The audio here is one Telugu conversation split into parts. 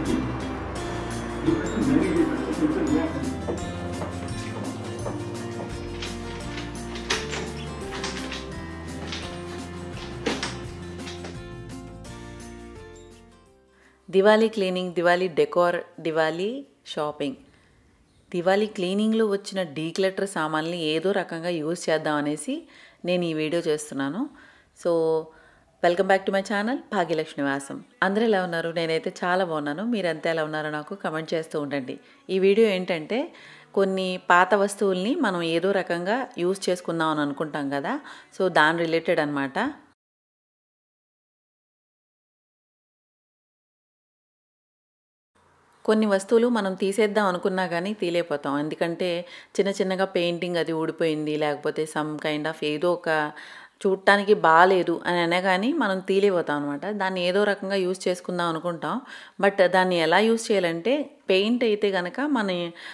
Diwali cleaning Diwali decor Diwali shopping Diwali క్లీనింగ్లో వచ్చిన డీక్లటర్ సామాన్లు ఏదో రకంగా యూజ్ చేద్దాం అనేసి నేను ఈ వీడియో చేస్తున్నాను so welcome back to my channel Bhagyalakshmi Vasam అందరూ ఎలా ఉన్నారు నేనైతే చాలా బాగున్నాను మీరంతా ఎలా ఉన్నారో నాకు కమెంట్ చేస్తూ ఉండండి ఈ వీడియో ఏంటంటే కొన్ని పాత వస్తువుల్ని మనం ఏదో రకంగా యూజ్ చేసుకుందాం అని అనుకుంటాం కదా సో దాని రిలేటెడ్ అనమాట కొన్ని వస్తువులు మనం తీసేద్దాం అనుకున్నా కానీ తీలేకపోతాం ఎందుకంటే చిన్న చిన్నగా పెయింటింగ్ అది ఊడిపోయింది లేకపోతే సమ్ కైండ్ ఆఫ్ ఏదో ఒక చూడటానికి బాగాలేదు అని అనే కానీ మనం తీలేపోతాం అనమాట దాన్ని ఏదో రకంగా యూజ్ చేసుకుందాం అనుకుంటాం బట్ దాన్ని ఎలా యూజ్ చేయాలంటే పెయింట్ అయితే కనుక మన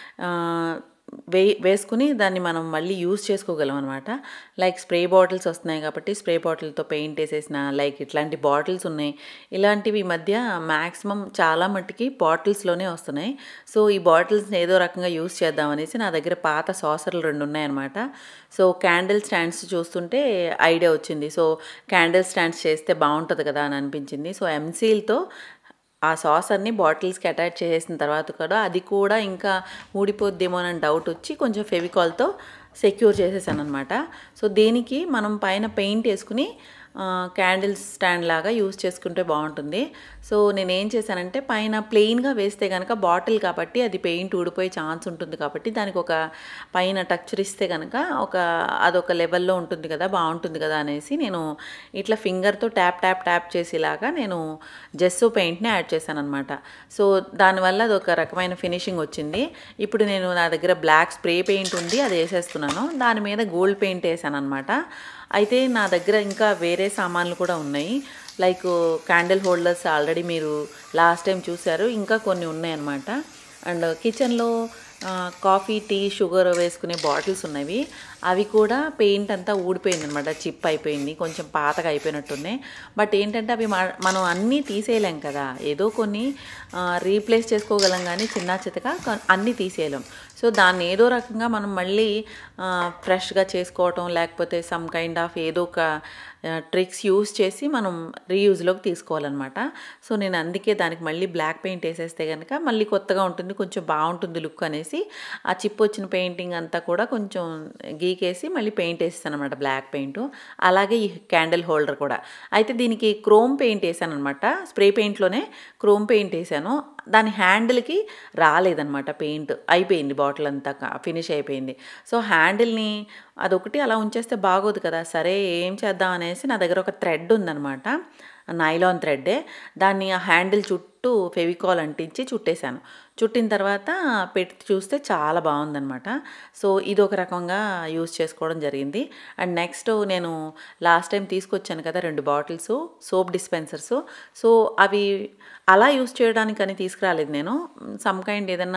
వే వేసుకుని దాన్ని మనం మళ్ళీ యూజ్ చేసుకోగలం అనమాట లైక్ స్ప్రే బాటిల్స్ వస్తున్నాయి కాబట్టి స్ప్రే బాటిల్తో పెయింట్ వేసేసిన లైక్ ఇట్లాంటి బాటిల్స్ ఉన్నాయి ఇలాంటివి ఈ మధ్య మ్యాక్సిమం చాలా మట్టుకి బాటిల్స్లోనే వస్తున్నాయి సో ఈ బాటిల్స్ని ఏదో రకంగా యూజ్ చేద్దాం అనేసి నా దగ్గర పాత సాసర్లు రెండు ఉన్నాయన్నమాట సో క్యాండిల్ స్టాండ్స్ చూస్తుంటే ఐడియా వచ్చింది సో క్యాండిల్ స్టాండ్స్ చేస్తే బాగుంటుంది కదా అని అనిపించింది సో ఎంసీల్తో ఆ సాసర్ని బాటిల్స్కి అటాచ్ చేసేసిన తర్వాత కూడా అది కూడా ఇంకా ఊడిపోద్దేమో అని డౌట్ వచ్చి కొంచెం ఫెవికాల్తో సెక్యూర్ చేసేసాను అనమాట సో దీనికి మనం పైన పెయింట్ వేసుకుని క్యాండిల్ స్టాండ్ లాగా యూస్ చేసుకుంటే బాగుంటుంది సో నేను ఏం చేశానంటే పైన ప్లెయిన్గా వేస్తే కనుక బాటిల్ కాబట్టి అది పెయింట్ ఊడిపోయే ఛాన్స్ ఉంటుంది కాబట్టి దానికి ఒక పైన టక్చర్ ఇస్తే కనుక ఒక అదొక లెవెల్లో ఉంటుంది కదా బాగుంటుంది కదా అనేసి నేను ఇట్లా ఫింగర్తో ట్యాప్ ట్యాప్ ట్యాప్ చేసేలాగా నేను జెస్సో పెయింట్ని యాడ్ చేశాను అనమాట సో దానివల్ల అది ఒక రకమైన ఫినిషింగ్ వచ్చింది ఇప్పుడు నేను నా దగ్గర బ్లాక్ స్ప్రే పెయింట్ ఉంది అది వేసేస్తున్నాను దాని మీద గోల్డ్ పెయింట్ వేసాను అనమాట అయితే నా దగ్గర ఇంకా వేరే సామాన్లు కూడా ఉన్నాయి లైక్ క్యాండిల్ హోల్డర్స్ ఆల్రెడీ మీరు లాస్ట్ టైం చూశారు ఇంకా కొన్ని ఉన్నాయి అన్నమాట అండ్ కిచెన్లో కాఫీ టీ షుగర్ వేసుకునే బాటిల్స్ ఉన్నవి అవి కూడా పెయింట్ అంతా ఊడిపోయింది అనమాట చిప్ అయిపోయింది కొంచెం పాతగా అయిపోయినట్టున్నాయి బట్ ఏంటంటే అవి మనం అన్నీ తీసేయలేం కదా ఏదో కొన్ని రీప్లేస్ చేసుకోగలం కానీ చిన్న చితగా అన్నీ తీసేయలేం సో దాన్ని ఏదో రకంగా మనం మళ్ళీ ఫ్రెష్గా చేసుకోవటం లేకపోతే సమ్ కైండ్ ఆఫ్ ఏదో ఒక ట్రిక్స్ యూస్ చేసి మనం రీయూజ్లోకి తీసుకోవాలన్నమాట సో నేను అందుకే దానికి మళ్ళీ బ్లాక్ పెయింట్ వేసేస్తే కనుక మళ్ళీ కొత్తగా ఉంటుంది కొంచెం బాగుంటుంది లుక్ అనేసి ఆ చిప్ వచ్చిన పెయింటింగ్ అంతా కూడా కొంచెం గీకేసి మళ్ళీ పెయింట్ వేసేసాను అనమాట బ్లాక్ పెయింట్ అలాగే ఈ క్యాండిల్ హోల్డర్ కూడా అయితే దీనికి క్రోమ్ పెయింట్ వేసాను అనమాట స్ప్రే పెయింట్లోనే క్రోమ్ పెయింట్ వేసాను దాని హ్యాండిల్కి రాలేదనమాట పెయింట్ అయిపోయింది బాటిల్ అంతా ఫినిష్ అయిపోయింది సో హ్యాండిల్ని అదొకటి అలా ఉంచేస్తే బాగోదు కదా సరే ఏం చేద్దాం అనేసి నా దగ్గర ఒక థ్రెడ్ ఉందనమాట నైలాన్ థ్రెడ్డే దాన్ని ఆ హ్యాండిల్ చుట్టూ ఫెవికాల్ అంటించి చుట్టేశాను చుట్టిన తర్వాత పెట్టి చూస్తే చాలా బాగుందనమాట సో ఇది ఒక రకంగా యూస్ చేసుకోవడం జరిగింది అండ్ నెక్స్ట్ నేను లాస్ట్ టైం తీసుకొచ్చాను కదా రెండు బాటిల్స్ సోప్ డిస్పెన్సర్స్ సో అవి అలా యూస్ చేయడానికని తీసుకురాలేదు నేను సమ్ కైండ్ ఏదన్నా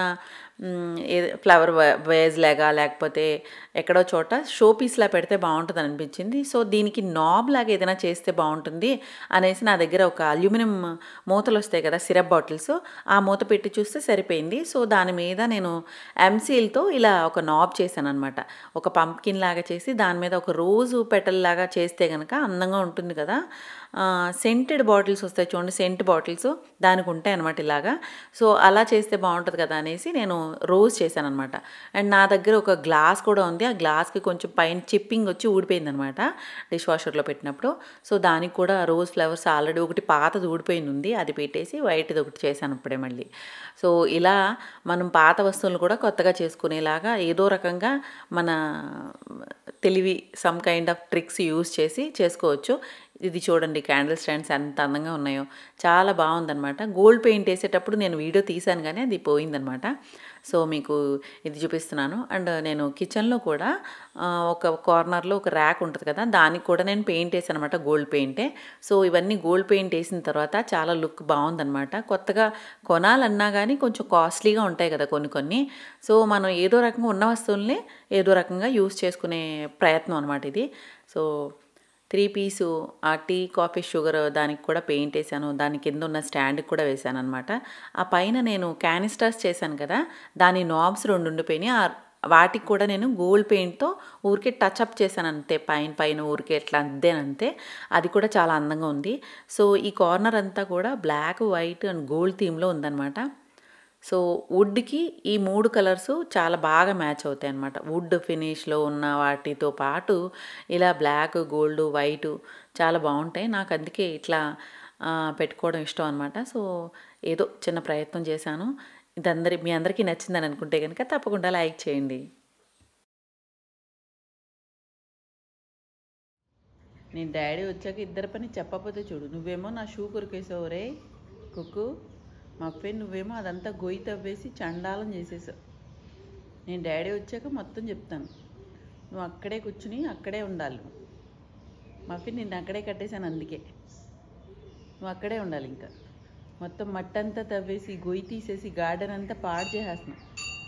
ఫ్లవర్ వేజ్ లాగా లేకపోతే ఎక్కడో చోట షో పీస్లా పెడితే బాగుంటుంది అనిపించింది సో దీనికి నాబ్ లాగా ఏదైనా చేస్తే బాగుంటుంది అనేసి నా దగ్గర ఒక అల్యూమినియం మూతలు వస్తాయి కదా సిరప్ బాటిల్స్ ఆ మూత పెట్టి చూస్తే సరిపోయింది సో దాని మీద నేను ఎంసీల్తో ఇలా ఒక నాబ్ చేశాను అనమాట ఒక పంప్కిన్ లాగా చేసి దాని మీద ఒక రోజు పెటల్ లాగా చేస్తే కనుక అందంగా ఉంటుంది కదా సెంటెడ్ బాటిల్స్ వస్తాయి చూడండి సెంట్ బాటిల్స్ దానికి ఉంటాయి అనమాట ఇలాగా సో అలా చేస్తే బాగుంటుంది కదా అనేసి నేను రోజ్ చేశాను అనమాట అండ్ నా దగ్గర ఒక గ్లాస్ కూడా ఉంది ఆ గ్లాస్కి కొంచెం పైన చిప్పింగ్ వచ్చి ఊడిపోయింది అనమాట డిష్ వాషర్లో పెట్టినప్పుడు సో దానికి కూడా రోజ్ ఫ్లవర్స్ ఆల్రెడీ ఒకటి పాతది ఊడిపోయింది ఉంది అది పెట్టేసి వైట్ది ఒకటి చేశాను ఇప్పుడే మళ్ళీ సో ఇలా మనం పాత వస్తువులు కూడా కొత్తగా చేసుకునేలాగా ఏదో రకంగా మన తెలివి some kind of tricks use చేసి చేసుకోవచ్చు ఇది చూడండి క్యాండిల్ స్టాండ్స్ ఎంత అందంగా ఉన్నాయో చాలా బాగుందనమాట గోల్డ్ పెయింట్ వేసేటప్పుడు నేను వీడియో తీశాను కానీ అది పోయిందనమాట సో మీకు ఇది చూపిస్తున్నాను అండ్ నేను కిచెన్లో కూడా ఒక కార్నర్లో ఒక ర్యాక్ ఉంటుంది కదా దానికి కూడా నేను పెయింట్ వేసాను అనమాట గోల్డ్ పెయింటే సో ఇవన్నీ గోల్డ్ పెయింట్ వేసిన తర్వాత చాలా లుక్ బాగుందనమాట కొత్తగా కొనాలన్నా కానీ కొంచెం కాస్ట్లీగా ఉంటాయి కదా కొన్ని కొన్ని సో మనం ఏదో రకంగా ఉన్న వస్తువుల్ని ఏదో రకంగా యూస్ చేసుకునే ప్రయత్నం అనమాట ఇది సో త్రీ పీసు ఆ టీ కాఫీ షుగర్ దానికి కూడా పెయింట్ వేసాను దాని కింద ఉన్న స్టాండ్కి కూడా వేసాను అనమాట ఆ పైన నేను క్యానిస్టర్స్ చేశాను కదా దాని నాబ్స్ రెండు ఉండిపోయినాయి ఆ వాటికి కూడా నేను గోల్డ్ పెయింట్తో ఊరికే టచ్అప్ చేశాను అంతే పైన పైన ఊరికే ఎట్లా అంతేనంతే అది కూడా చాలా అందంగా ఉంది సో ఈ కార్నర్ అంతా కూడా బ్లాక్ వైట్ అండ్ గోల్డ్ థీమ్లో ఉందన్నమాట సో వుడ్కి ఈ మూడు కలర్స్ చాలా బాగా మ్యాచ్ అవుతాయి అన్నమాట వుడ్ ఫినిష్లో ఉన్న వాటితో పాటు ఇలా బ్లాక్ గోల్డ్ వైట్ చాలా బాగుంటాయి నాకు అందుకే ఇట్లా ఆ, పెట్టుకోవడం ఇష్టం అనమాట సో ఏదో చిన్న ప్రయత్నం చేశాను ఇది అందరి మీ అందరికీ నచ్చిందని అనుకుంటే కనుక తప్పకుండా లైక్ చేయండి నేను డాడీ వచ్చాక ఇద్దరి పని చెప్పకపోతే చూడు నువ్వేమో నా షూ కొరికేసావు రే కుక్కు మా ఫ్రెండ్ నువ్వేమో అదంతా గొయ్యి తవ్వేసి చండాలం చేసేసావు నేను డాడీ వచ్చాక మొత్తం చెప్తాను నువ్వు అక్కడే కూర్చుని అక్కడే ఉండాలి మా ఫ్రెండ్ నిన్ను అక్కడే కట్టేశాను అందుకే నువ్వు అక్కడే ఉండాలి ఇంకా మొత్తం మట్టంతా తవ్వేసి గొయ్యి తీసేసి గార్డెన్ అంతా పాడు చేసేస్తున్నావు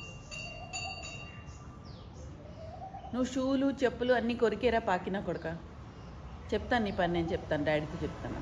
నువ్వు షూలు చెప్పులు అన్నీ కొరికేరా పాకినా కొడక చెప్తాను నీ పని నేను చెప్తాను డాడీతో చెప్తాను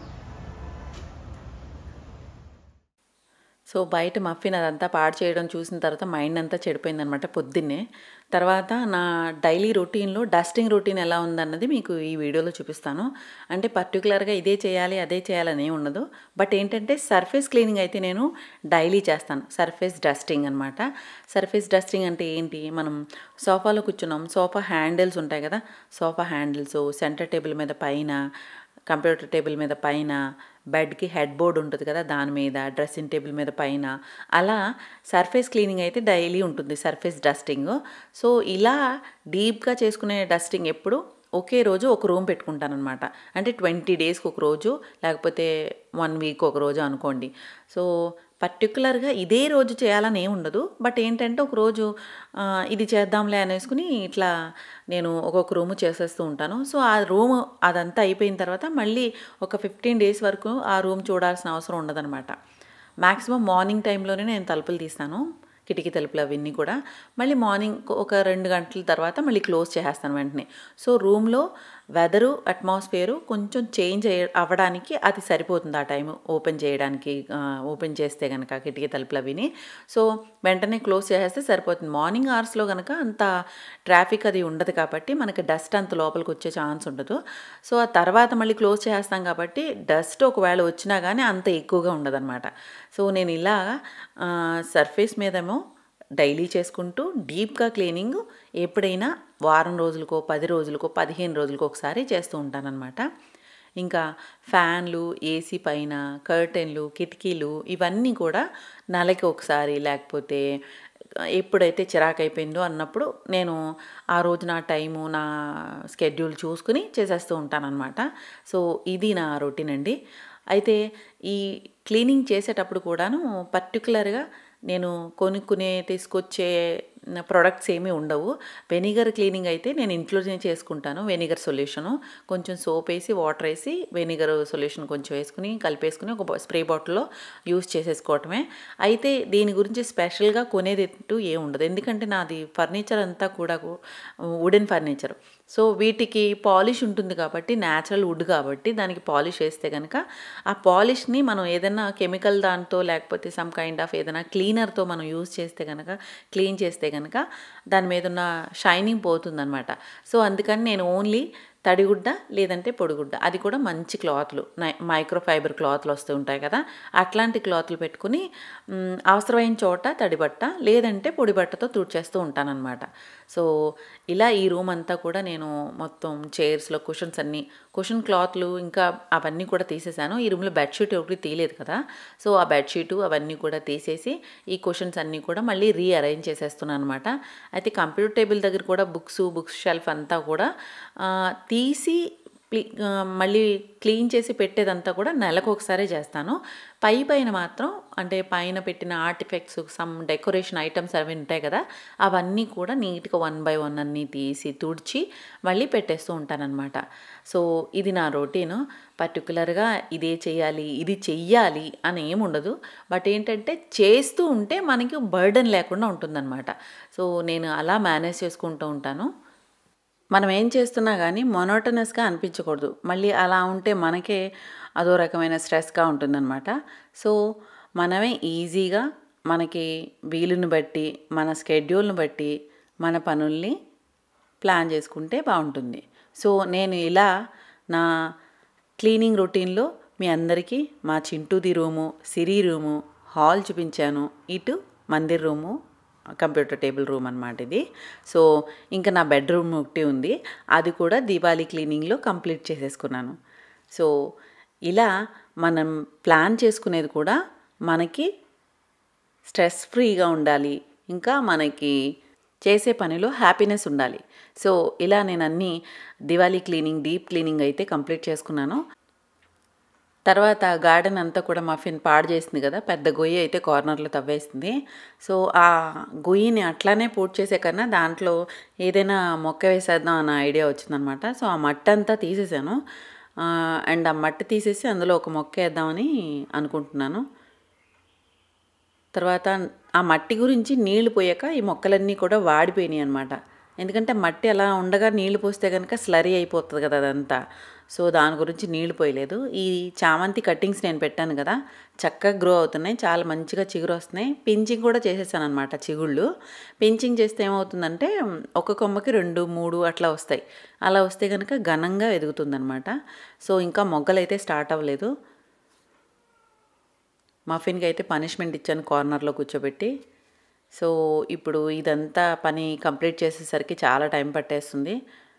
సో బయట మఫిన్ అదంతా పాడు చేయడం చూసిన తర్వాత మైండ్ అంతా చెడిపోయిందనమాట పొద్దున్నే తర్వాత నా డైలీ రొటీన్లో డస్టింగ్ రొటీన్ ఎలా ఉందన్నది మీకు ఈ వీడియోలో చూపిస్తాను అంటే పర్టికులర్గా ఇదే చేయాలి అదే చేయాలని ఏం ఉండదు బట్ ఏంటంటే సర్ఫేస్ క్లీనింగ్ అయితే నేను డైలీ చేస్తాను సర్ఫేస్ డస్టింగ్ అనమాట సర్ఫేస్ డస్టింగ్ అంటే ఏంటి మనం సోఫాలో కూర్చున్నాం సోఫా హ్యాండిల్స్ ఉంటాయి కదా సోఫా హ్యాండిల్స్ సెంటర్ టేబుల్ మీద పైన కంప్యూటర్ టేబుల్ మీద పైన బెడ్కి హెడ్ బోర్డ్ ఉంటుంది కదా దాని మీద డ్రెస్సింగ్ టేబుల్ మీద పైన అలా సర్ఫేస్ క్లీనింగ్ అయితే డైలీ ఉంటుంది సర్ఫేస్ డస్టింగ్ సో ఇలా డీప్గా చేసుకునే డస్టింగ్ ఎప్పుడు ఒకే రోజు ఒక రూమ్ పెట్టుకుంటానమాట అంటే ట్వంటీ డేస్కి ఒక రోజు లేకపోతే వన్ వీక్ ఒక రోజు అనుకోండి సో పర్టికులర్గా ఇదే రోజు చేయాలని ఏమి ఉండదు బట్ ఏంటంటే ఒక రోజు ఆ, ఇది చేద్దాంలే అనేసుకుని ఇట్లా నేను ఒక్కొక్క రూము చేసేస్తూ ఉంటాను సో ఆ రూమ్ అదంతా అయిపోయిన తర్వాత మళ్ళీ ఒక ఫిఫ్టీన్ డేస్ వరకు ఆ రూమ్ చూడాల్సిన అవసరం ఉండదన్నమాట మ్యాక్సిమం మార్నింగ్ టైంలోనే నేను తలుపులు తీస్తాను కిటికీ తలుపులు అవన్నీ కూడా మళ్ళీ మార్నింగ్ ఒక రెండు గంటల తర్వాత మళ్ళీ క్లోజ్ చేసేస్తాను వెంటనే సో రూమ్లో వెదరు అట్మాస్ఫియరు కొంచెం చేంజ్ అయ్య అవ్వడానికి అది సరిపోతుంది ఆ టైం ఓపెన్ చేయడానికి ఆ, ఓపెన్ చేస్తే కనుక కిటికీ తలుపులు అవిని సో వెంటనే క్లోజ్ చేసేస్తే సరిపోతుంది మార్నింగ్ అవర్స్లో కనుక అంత ట్రాఫిక్ అది ఉండదు కాబట్టి మనకి డస్ట్ అంత లోపలికి వచ్చే ఛాన్స్ ఉండదు సో ఆ తర్వాత మళ్ళీ క్లోజ్ చేస్తాం కాబట్టి డస్ట్ ఒకవేళ వచ్చినా కానీ అంత ఎక్కువగా ఉండదన్నమాట సో నేను ఇలా ఆ, సర్ఫేస్ మీదేమో డైలీ చేసుకుంటూ డీప్గా క్లీనింగ్ ఎప్పుడైనా వారం రోజులకో పది రోజులకో పదిహేను రోజులకో ఒకసారి చేస్తూ ఉంటానన్నమాట ఇంకా ఫ్యాన్లు ఏసీ పైన కర్టెన్లు కిటికీలు ఇవన్నీ కూడా నెలకి ఒకసారి లేకపోతే ఎప్పుడైతే చిరాకు అయిపోయిందో అన్నప్పుడు నేను ఆ రోజు నా టైము నా స్కెడ్యూల్ చూసుకుని చేసేస్తూ ఉంటానన్నమాట సో ఇది నా రొటీన్ అండి అయితే ఈ క్లీనింగ్ చేసేటప్పుడు కూడాను పర్టికులర్గా నేను కొనుక్కునే తీసుకొచ్చే ప్రొడక్ట్స్ ఏమీ ఉండవు వెనిగర్ క్లీనింగ్ అయితే నేను ఇంట్లోనే చేసుకుంటాను వెనిగర్ సొల్యూషను కొంచెం సోప్ వేసి వాటర్ వేసి వెనిగర్ సొల్యూషన్ కొంచెం వేసుకుని కలిపేసుకుని ఒక స్ప్రే బాటిల్లో యూస్ చేసేసుకోవటమే అయితే దీని గురించి స్పెషల్గా కొనేది అంటూ ఏం ఉండదు ఎందుకంటే నాది ఫర్నిచర్ అంతా కూడా వుడెన్ ఫర్నిచర్ సో వీటికి పాలిష్ ఉంటుంది కాబట్టి న్యాచురల్ వుడ్ కాబట్టి దానికి పాలిష్ వేస్తే కనుక ఆ పాలిష్ని మనం ఏదైనా కెమికల్ దాంతో లేకపోతే సమ్ కైండ్ ఆఫ్ ఏదైనా క్లీనర్తో మనం యూజ్ చేస్తే కనుక క్లీన్ చేస్తే కనుక దాని మీద ఉన్న షైనింగ్ పోతుందన్నమాట సో అందుకని నేను ఓన్లీ తడిగుడ్డ లేదంటే పొడిగుడ్డ అది కూడా మంచి క్లాత్లు మైక్రో ఫైబర్ క్లాత్లు వస్తూ ఉంటాయి కదా అట్లాంటి క్లాత్లు పెట్టుకుని మ్, అవసరమైన చోట తడిబట్ట లేదంటే పొడి బట్టతో తుడిచేస్తూ ఉంటానన్నమాట సో ఇలా ఈ రూమ్ అంతా కూడా నేను మొత్తం చైర్స్లో కుషన్స్ అన్నీ కుషన్ క్లాత్లు ఇంకా అవన్నీ కూడా తీసేసాను ఈ రూమ్లో బెడ్షీట్ ఒకటి తీయలేదు కదా సో ఆ బెడ్షీటు అవన్నీ కూడా తీసేసి ఈ కుషన్స్ అన్నీ కూడా మళ్ళీ రీఅరేంజ్ చేసేస్తున్నాను అనమాట అయితే కంప్యూటర్ టేబుల్ దగ్గర కూడా బుక్స్ బుక్స్ షెల్ఫ్ అంతా కూడా ఆ, తీసి ప్లి- ఆ, మళ్ళీ క్లీన్ చేసి పెట్టేదంతా కూడా నెలకు ఒకసారి చేస్తాను పై పైన మాత్రం అంటే పైన పెట్టిన ఆర్టిఫెక్ట్స్ సమ్ డెకరేషన్ ఐటమ్స్ అవి ఉంటాయి కదా అవన్నీ కూడా నీట్గా వన్ బై వన్ అన్నీ తీసి తుడిచి మళ్ళీ పెట్టేస్తూ ఉంటానన్నమాట సో ఇది నా రొటీన్ పర్టికులర్గా ఇదే చేయాలి ఇది చెయ్యాలి అని ఏమి ఉండదు బట్ ఏంటంటే చేస్తూ ఉంటే మనకి బర్డన్ లేకుండా ఉంటుందన్నమాట సో నేను అలా మేనేజ్ చేసుకుంటూ ఉంటాను మనం ఏం చేస్తున్నా కానీ మొనోటనస్గా అనిపించకూడదు మళ్ళీ అలా ఉంటే మనకే అదో రకమైన స్ట్రెస్గా ఉంటుందన్నమాట సో మనమే ఈజీగా మనకి వీలుని బట్టి మన స్కెడ్యూల్ని బట్టి మన పనుల్ని ప్లాన్ చేసుకుంటే బాగుంటుంది సో నేను ఇలా నా క్లీనింగ్ రొటీన్లో మీ అందరికీ మా చింటూది రూము సిరి రూము హాల్ చూపించాను ఇటు మందిర్ రూము కంప్యూటర్ టేబుల్ రూమ్ అనమాట ఇది సో ఇంకా నా బెడ్రూమ్ ఒకటి ఉంది అది కూడా దీపావళి క్లీనింగ్లో కంప్లీట్ చేసేసుకున్నాను సో ఇలా మనం ప్లాన్ చేసుకునేది కూడా మనకి స్ట్రెస్ ఫ్రీగా ఉండాలి ఇంకా మనకి చేసే పనిలో హ్యాపీనెస్ ఉండాలి సో ఇలా నేను అన్ని దివాళీ క్లీనింగ్ డీప్ క్లీనింగ్ అయితే కంప్లీట్ చేసుకున్నాను తర్వాత గార్డెన్ అంతా కూడా మఫిన్ పాడు చేసింది కదా పెద్ద గొయ్యి అయితే కార్నర్లో తవ్వేసింది సో ఆ గొయ్యిని అట్లానే పూర్తి చేసే కన్నా దాంట్లో ఏదైనా మొక్క వేసేద్దాం అన్న ఐడియా వచ్చిందనమాట సో ఆ మట్టి అంతా తీసేసాను అండ్ ఆ మట్టి తీసేసి అందులో ఒక మొక్క వేద్దామని అనుకుంటున్నాను తర్వాత ఆ మట్టి గురించి నీళ్లు పోయాక ఈ మొక్కలన్నీ కూడా వాడిపోయినాయి అనమాట ఎందుకంటే మట్టి అలా ఉండగా నీళ్లు పోస్తే కనుక స్లరీ అయిపోతుంది కదా అదంతా సో దాని గురించి నీళ్లు పోయలేదు ఈ చామంతి కట్టింగ్స్ నేను పెట్టాను కదా చక్కగా గ్రో అవుతున్నాయి చాలా మంచిగా చిగురు వస్తున్నాయి పించింగ్ కూడా చేసేసాను అనమాట చిగుళ్ళు పించింగ్ చేస్తే ఏమవుతుందంటే ఒక కొమ్మకి రెండు మూడు అట్లా వస్తాయి అలా వస్తే కనుక ఘనంగా ఎదుగుతుందనమాట సో ఇంకా మొగ్గలు అయితే స్టార్ట్ అవ్వలేదు మఫిన్కి అయితే పనిష్మెంట్ ఇచ్చాను కార్నర్లో కూర్చోబెట్టి సో ఇప్పుడు ఇదంతా పని కంప్లీట్ చేసేసరికి చాలా టైం పట్టేస్తుంది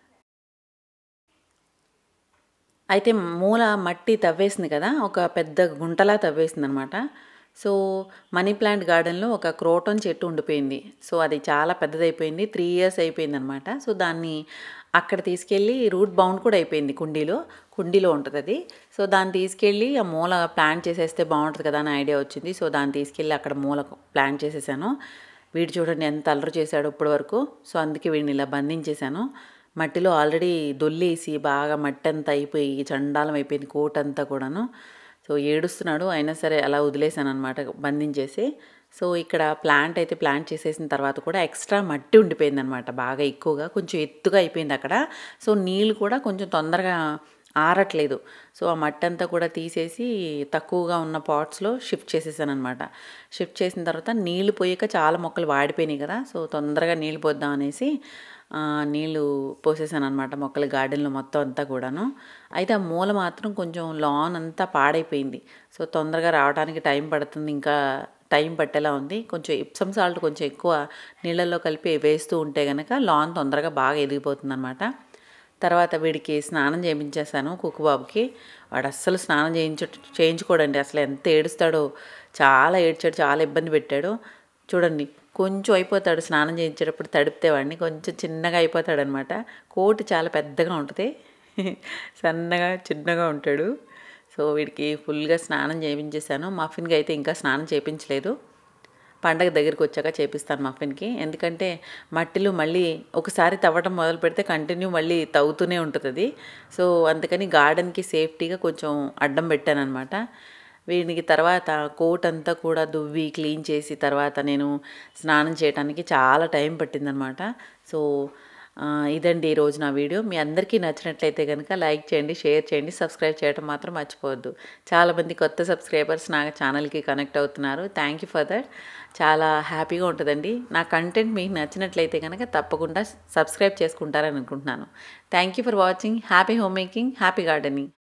అయితే మూల మట్టి తవ్వేసింది కదా ఒక పెద్ద గుంటలా తవ్వేసింది అనమాట సో మనీ ప్లాంట్ గార్డెన్లో ఒక క్రోటన్ చెట్టు ఉండిపోయింది సో అది చాలా పెద్దదైపోయింది త్రీ ఇయర్స్ అయిపోయింది అనమాట సో దాన్ని అక్కడ తీసుకెళ్ళి రూట్ బౌండ్ కూడా అయిపోయింది కుండీలో కుండీలో ఉంటుంది అది సో దాన్ని తీసుకెళ్ళి ఆ మూల ప్లాంట్ చేసేస్తే బాగుంటుంది కదా అని ఐడియా వచ్చింది సో దాన్ని తీసుకెళ్ళి అక్కడ మూల ప్లాంట్ చేసేసాను వీడు చూడండి ఎంత అల్లరి చేశాడు ఇప్పటి వరకు సో అందుకే వీడిని ఇలా బంధించేశాను మట్టిలో ఆల్రెడీ దొల్లేసి బాగా మట్టి అంతా అయిపోయి చండాలం అయిపోయింది కోట్ అంతా కూడాను సో ఏడుస్తున్నాడు అయినా సరే అలా వదిలేసాను అనమాట బంధించేసి సో ఇక్కడ ప్లాంట్ అయితే ప్లాంట్ చేసేసిన తర్వాత కూడా ఎక్స్ట్రా మట్టి ఉండిపోయింది అనమాట బాగా ఎక్కువగా కొంచెం ఎత్తుగా అయిపోయింది అక్కడ సో నీళ్ళు కూడా కొంచెం తొందరగా ఆరట్లేదు సో ఆ మట్టి అంతా కూడా తీసేసి తక్కువగా ఉన్న పాట్స్లో షిఫ్ట్ చేసేసాను అనమాట షిఫ్ట్ చేసిన తర్వాత నీళ్లు పోయాక చాలా మొక్కలు వాడిపోయినాయి కదా సో తొందరగా నీళ్ళు పోద్దాం అనేసి నీళ్ళు పోసేసాను అనమాట మొక్కల గార్డెన్లో మొత్తం అంతా కూడాను అయితే ఆ మూల మాత్రం కొంచెం లాన్ అంతా పాడైపోయింది సో తొందరగా రావడానికి టైం పడుతుంది ఇంకా టైం పట్టేలా ఉంది కొంచెం ఇప్సమ్ సాల్ట్ కొంచెం ఎక్కువ నీళ్ళల్లో కలిపి వేస్తూ ఉంటే కనుక లాన్ తొందరగా బాగా ఎదిగిపోతుంది అనమాట తర్వాత వీడికి స్నానం చేయించేశాను కుక్కుబాబుకి వాడు అస్సలు స్నానం చేయించ చేయించుకోడండి అసలు ఎంత ఏడుస్తాడో చాలా ఏడ్చాడు చాలా ఇబ్బంది పెట్టాడు చూడండి కొంచెం అయిపోతాడు స్నానం చేయించేటప్పుడు తడిపితే వాడిని కొంచెం చిన్నగా అయిపోతాడు అనమాట కోటి చాలా పెద్దగా ఉంటుంది సన్నగా చిన్నగా ఉంటాడు సో వీడికి ఫుల్గా స్నానం చేయించేశాను మఫిన్కి అయితే ఇంకా స్నానం చేయించలేదు పండగ దగ్గరికి వచ్చాక చేపిస్తాను మఫిన్కి ఎందుకంటే మట్టిలో మళ్ళీ ఒకసారి తవ్వటం మొదలు పెడితే కంటిన్యూ మళ్ళీ తవ్వుతూనే ఉంటుంది అది సో అందుకని గార్డెన్కి సేఫ్టీగా కొంచెం అడ్డం పెట్టాను అనమాట వీడికి తర్వాత కోట్ అంతా కూడా దువ్వి క్లీన్ చేసి తర్వాత నేను స్నానం చేయడానికి చాలా టైం పట్టిందనమాట సో ఇదండి ఈరోజు నా వీడియో మీ అందరికీ నచ్చినట్లయితే కనుక లైక్ చేయండి షేర్ చేయండి సబ్స్క్రైబ్ చేయడం మాత్రం మర్చిపోవద్దు చాలామంది కొత్త సబ్స్క్రైబర్స్ నా ఛానల్కి కనెక్ట్ అవుతున్నారు థ్యాంక్ యూ ఫర్ దట్ చాలా హ్యాపీగా ఉంటుందండి నా కంటెంట్ మీకు నచ్చినట్లయితే కనుక తప్పకుండా సబ్స్క్రైబ్ చేసుకుంటారని అనుకుంటున్నాను thank you for watching happy home making happy gardening